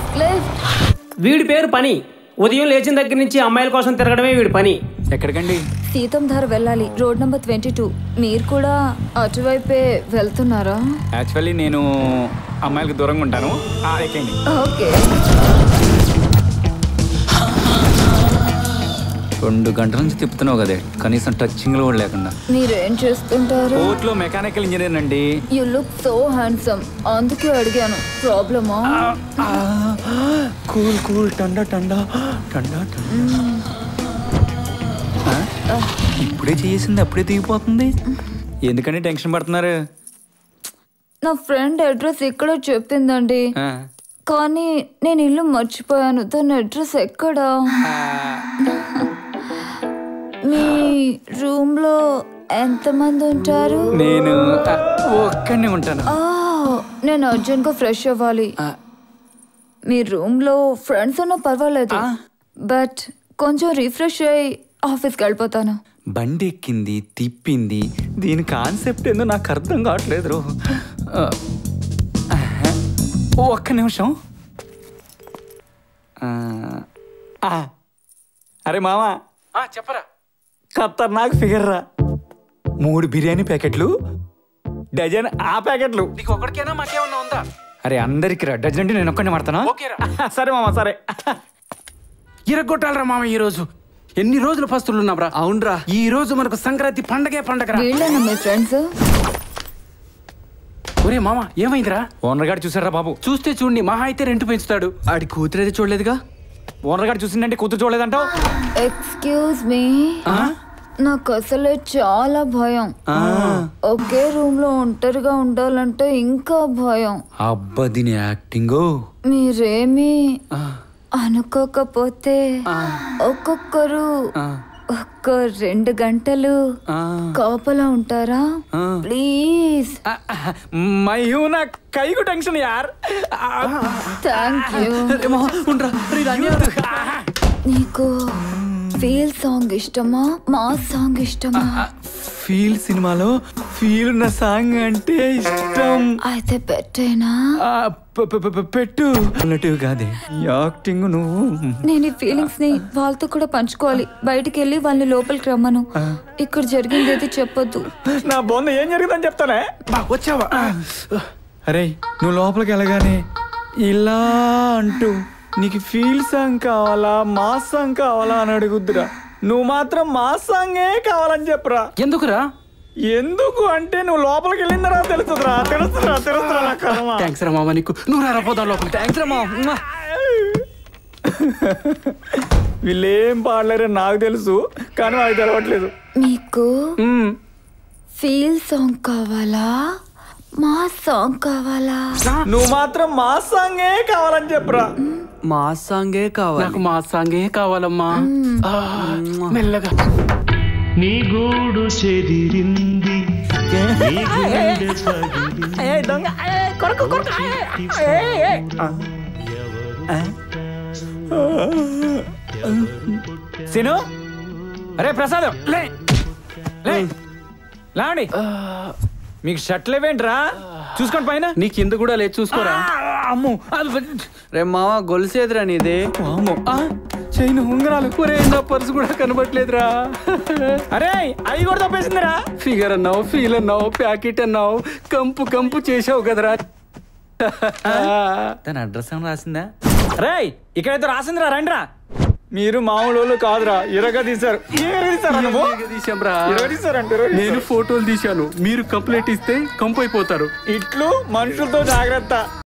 Lift వీడి పేరు పని ఉదయం లేచిన దగ్గర నుంచి అమ్మాయిల కోసం తిరగడమే వీడి పని ఎక్కడికండి సీతం ధార వెళ్ళాలి రోడ్ నెంబర్ ట్వంటీ టూ మీరు కూడా అటువైపే వెళ్తున్నారా యాక్చువల్లీ నేను అమ్మాయిలకు దూరంగా ఉంటాను ఆ, ఎక్కండి ఓకే రెండు గంటల నుంచి తిప్పుతున్నావు కదే కనీసం టచింగ్లో కూడా లేకుండా మీరేం చేస్తుంటారు కోర్టులో మెకానికల్ ఇంజనీర్ అండి యు లుక్ సో హ్యాండ్సమ్ అందుకే అడిగాను ప్రాబ్లమా కూల్ కూల్ టండా టండా టండా టండా ఆ? ఇప్పుడే చేసింది అప్పుడే దిగిపోతుంది ఎందుకని టెన్షన్ పడుతున్నారు నా ఫ్రెండ్ అడ్రస్ ఇక్కడ చెప్పిందండి ఆ. కానీ నేను ఇల్లు మర్చిపోయాను తన అడ్రస్ ఎక్కడా మీ రూమ్ లో ఎంతమంది ఉంటారు నేను ఆ, ఒక్కనే ఉంటాను ఆ, నేను అర్జెంట్ గా ఫ్రెష్ అవ్వాలి మీ రూమ్ లో ఫ్రెండ్స్ ఉన్నా పర్వాలేదు బట్ కొంచెం రిఫ్రెష్ అయ్యి ఆఫీస్కి వెళ్ళిపోతాను బండి ఎక్కింది తిప్పింది దీని కాన్సెప్ట్ ఏందో నాకు అర్థం కావట్లేదు రో ఆ, ఆహా. ఓ ఒక్క నిమిషం ఆ, ఆ. అరే మామా చెప్పరా ఖతర్నాక్ ఫిగర్ రా మూడు బిర్యానీ ప్యాకెట్లు డజన్ ఆ ప్యాకెట్లు నీకు ఒక్కడికైనా మాకేమన్నా ఉందా అరే అందరికి రా డజన్ అంటే నేను ఒక్కడిని పడతానా ఓకేరా. సరే మామా సరే ఇరగొట్టాలరా మామ ఈ రోజు ఎన్ని రోజులు పస్తులు ఉన్నాంరా అవునరా ఈ రోజు మనకు సంక్రాంతి పండగే పండగరా వీళ్ళేనా మీ ఫ్రెండ్స్ ఒరే మామ ఏమైందిరా ఓనర్ గారు చూసారా బాబు చూస్తే చూడండి మహా అయితే రెంట్ పెంచుతాడు ఆడి కూతురైతే చూడలేదుగా ఓనర్ గారు చూసిందంటే కూతురు చూడలేదంటావు ఎక్స్క్యూజ్ మీ నాకు అసలే చాలా భయం ఒకే రూమ్ లో ఒంటరిగా ఉండాలంటే ఇంకా భయం అబ్బా దీని యాక్టింగ్ మీరేమి అనుకోకపోతే ఒక్కొక్కరు ఒక్క రెండు గంటలు కాపలా ఉంటారా ప్లీజ్ మయూనా కైకు టెన్షన్ యార్ థ్యాంక్ యూ నీకు ఫీల్ సాంగ్ ఇష్టమా మా సాంగ్ ఇష్టమా ఫీల్ సినిమాలో ఫీల్ ఉన్న సాంగ్ అంటే ఇష్టం అయితే పెట్టేనా ఆ, పె- పె- పె- పెట్టు అన్నట్టు కాదే యాక్టింగ్ నువ్వు నేను ఈ ఫీలింగ్స్ ని వాళ్ళతో కూడా పంచుకోవాలి బయటికి వెళ్ళి వాళ్ళని లోపలికి రమ్మను ఇక్కడ జరిగింది ఏది చెప్పొద్దు నా బొంద ఏం జరిగిందని చెప్తానే వచ్చావా అరే నువ్వు లోపలికి వెళ్ళగానే ఇలా అంటూ నీకు ఫీల్ సాంగ్ కావాలా మా సాంగ్ కావాలా అని అడుగుద్దురా నువ్వు మాత్రం మా సాంగే కావాలని చెప్పురా ఎందుకురా ఎందుకు అంటే నువ్వు లోపలికి వెళ్ళిన తర్వాత తెలుస్తుందిరా తెలుస్తుందిరా తెలుస్తుందిరా నా కర్మ థ్యాంక్స్ రా మామ నీకు నువ్వు రా పోదాం లోపలికి థ్యాంక్స్ రా మామ వీళ్ళేం పాడలేరని నాకు తెలుసు కానీ నాకు తెలవట్లేదు మీకు మ్మ్. ఫీల్ సాంగ్ కావాలా మా సాంగ్ కావాలా నువ్వు మాత్రం మా సాంగే కావాలని చెప్పురా మా సాంగే కావాలి నాకు మా సాంగే కావాలమ్మా ఆ, మెల్లగా నీ గూడు చెదిరింది నీ గుండె పగిలింది సిను అరే ప్రసాదం లే లే లాండి మీకు షర్ట్లు ఇవేంట్రా చూసుకోండి పైన నీ కింద కూడా లేదు చూసుకోరా ఆ, అమ్ము రే మామ గొలుసేదిరా నీది అమ్ము ఆ, చైన్ ఉంగరాలు ఒరే నా పర్సు కూడా కనబట్లేదురా అరే అవి కూడా తప్పేసిందిరా ఫిగర్ అన్నావు ఫీల్ అన్నావు ప్యాకెట్ అన్నావు కంపు కంపు చేసావు కదరా దాని అడ్రస్ ఏమైనా రాసిందా రే ఇక్కడైతే రాసిందిరా రండిరా మీరు మామూలు వాళ్ళు కాదురా ఇరగా తీశారు ఇరగా తీశారా నువ్వు తీసాంరా ఇరగా తీశారంటే నేను ఫోటోలు తీశాను మీరు కంప్లైంట్ ఇస్తే కంపు అయిపోతారు ఇట్లు మనుషులతో జాగ్రత్త